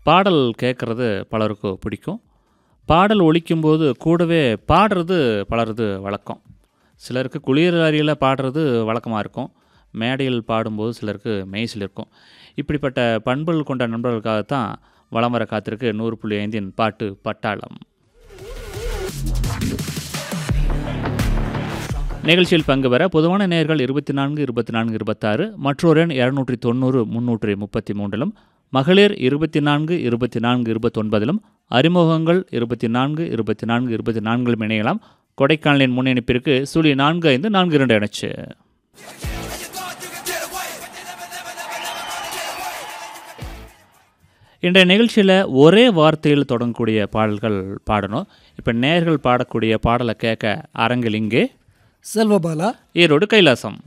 பாடல் கேட்குறது பலருக்கு பிடிக்கும் பாடல் ஒலிக்கும்போது கூடவே பாடுறது பலரது வழக்கம் சிலருக்கு குளிர் அறையில் பாடுறது வழக்கமாக இருக்கும் மேடையில் பாடும்போது சிலருக்கு மெய்சில் இருக்கும் இப்படிப்பட்ட பண்புகள் கொண்ட நண்பர்களுக்காகத்தான் வலம் வர காத்திருக்கு நூறு புள்ளி ஐந்தின் பாட்டு பட்டாளம் நிகழ்ச்சியில் பங்கு பெற பொதுவான நேயர்கள் இருபத்தி நான்கு இருபத்தி நான்கு இருபத்தாறு மற்றொரு எண் இரநூற்றி தொண்ணூறு முன்னூற்றி முப்பத்தி மூன்றிலும் மகளிர் இருபத்தி நான்கு இருபத்தி நான்கு இருபத்தொன்பதிலும் அறிமுகங்கள் இருபத்தி நான்கு இருபத்தி நான்கு இருபத்தி நான்கிலும் இணையலாம் கொடைக்கானலின் முன்னிணைப்பிற்கு சுழி நான்கு ஐந்து நான்கு இரண்டு இணைச்சு இன்றைய நிகழ்ச்சியில் ஒரே வார்த்தையில் தொடங்கக்கூடிய பாடல்கள் பாடணும் இப்போ நேயர்கள் பாடக்கூடிய பாடலை கேட்க அரங்கில் இங்கே செல்வபாலா ஈரோடு கைலாசம்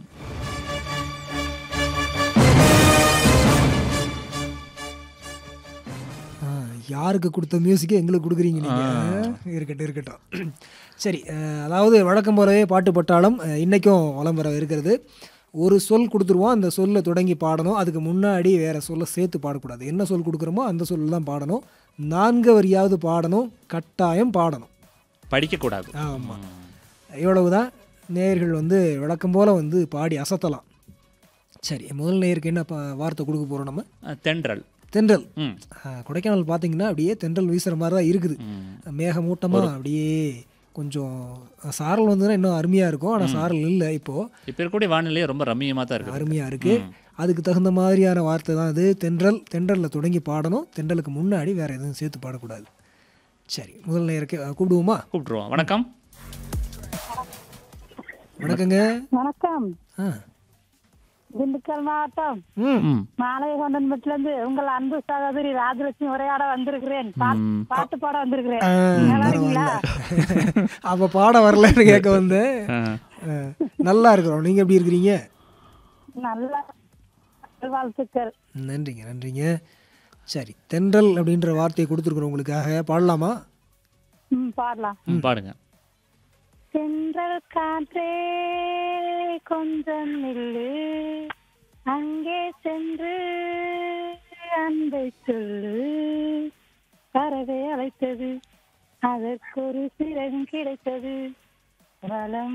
ஆ, யாருக்கு கொடுத்த மியூசிக்கை எங்களுக்கு கொடுக்குறீங்க நீங்கள் இருக்கட்டும் இருக்கட்டும் சரி அஹ், அதாவது வழக்கம் போலவே பாட்டு பட்டாளம் அஹ், இன்னைக்கும் வலம் வர இருக்கிறது ஒரு சொல் கொடுத்துருவோம் அந்த சொல்லை தொடங்கி பாடணும் அதுக்கு முன்னாடி வேறு சொல்லை சேர்த்து பாடக்கூடாது என்ன சொல் கொடுக்குறோமோ அந்த சொல் தான் பாடணும் நான்கு வரியாவது பாடணும் கட்டாயம் பாடணும் படிக்கக்கூடாது ஆமாம் இவ்வளவு தான் நேயர்கள் வந்து வழக்கம் போல் வந்து பாடி அசத்தலாம் சரி முதல் நேயருக்கு என்ன பா- வார்த்தை கொடுக்க போகிறோம் நம்ம அஹ், தென்றல் தென்றல் ம் ஆ, கொடைக்கானல் பார்த்தீங்கன்னா அப்படியே தென்றல் வீசுகிற மாதிரி தான் இருக்குது ம். மேகமூட்டமாக அப்படியே கொஞ்சம் சாரல் வந்ததுன்னா இன்னும் அருமையாக இருக்கும் ஆனால் சாரல் இல்லை இப்போது இப்போ இருக்கக்கூடிய வானிலையே ரொம்ப ரம்மியமாக தான் இருக்குது அருமையாக இருக்குது அதுக்கு தகுந்த மாதிரியான வார்த்தை தான் அது தென்றல் தென்றலில் தொடங்கி பாடணும் தென்றலுக்கு முன்னாடி வேறு எதுவும் சேர்த்து பாடக்கூடாது சரி முதல் நேருக்கு அஹ், கூப்பிடுவோமா கூப்பிட்ருவோம் வணக்கம் வணக்கங்க வணக்கம் ஆ திண்டுக்கல் மாவட்டம் ம் ம் மாலையகொண்டன் இருந்து உங்கள் அன்பு சகோதரி ராஜலட்சுமி உரையாட வந்திருக்கிறேன் பாட்- ம். பாட்டு பாட வந்திருக்கிறேன் ஆ, நல்லா இருக்கீங்களா அப்போ பாட வரலன்னு கேட்க வந்தேன் அஹ், ஆ, நல்லா இருக்கிறோம் நீங்கள் எப்படி இருக்கிறீங்க நல்ல வாழ்த்துக்கள் நன்றிங்க நன்றிங்க சரி தென்றல் அப்படின்ற வார்த்தையை கொடுத்துருக்குறோம் உங்களுக்காக பாடலாமா ம் பாடலாம் ம், பாடுங்க சென்றல் காற்றே கொஞ்சம் நில்லு அங்கே சென்று அன்பை சொல்லு பறவை அழைத்தது அதற்கொரு சிறகு கிடைத்தது வலம்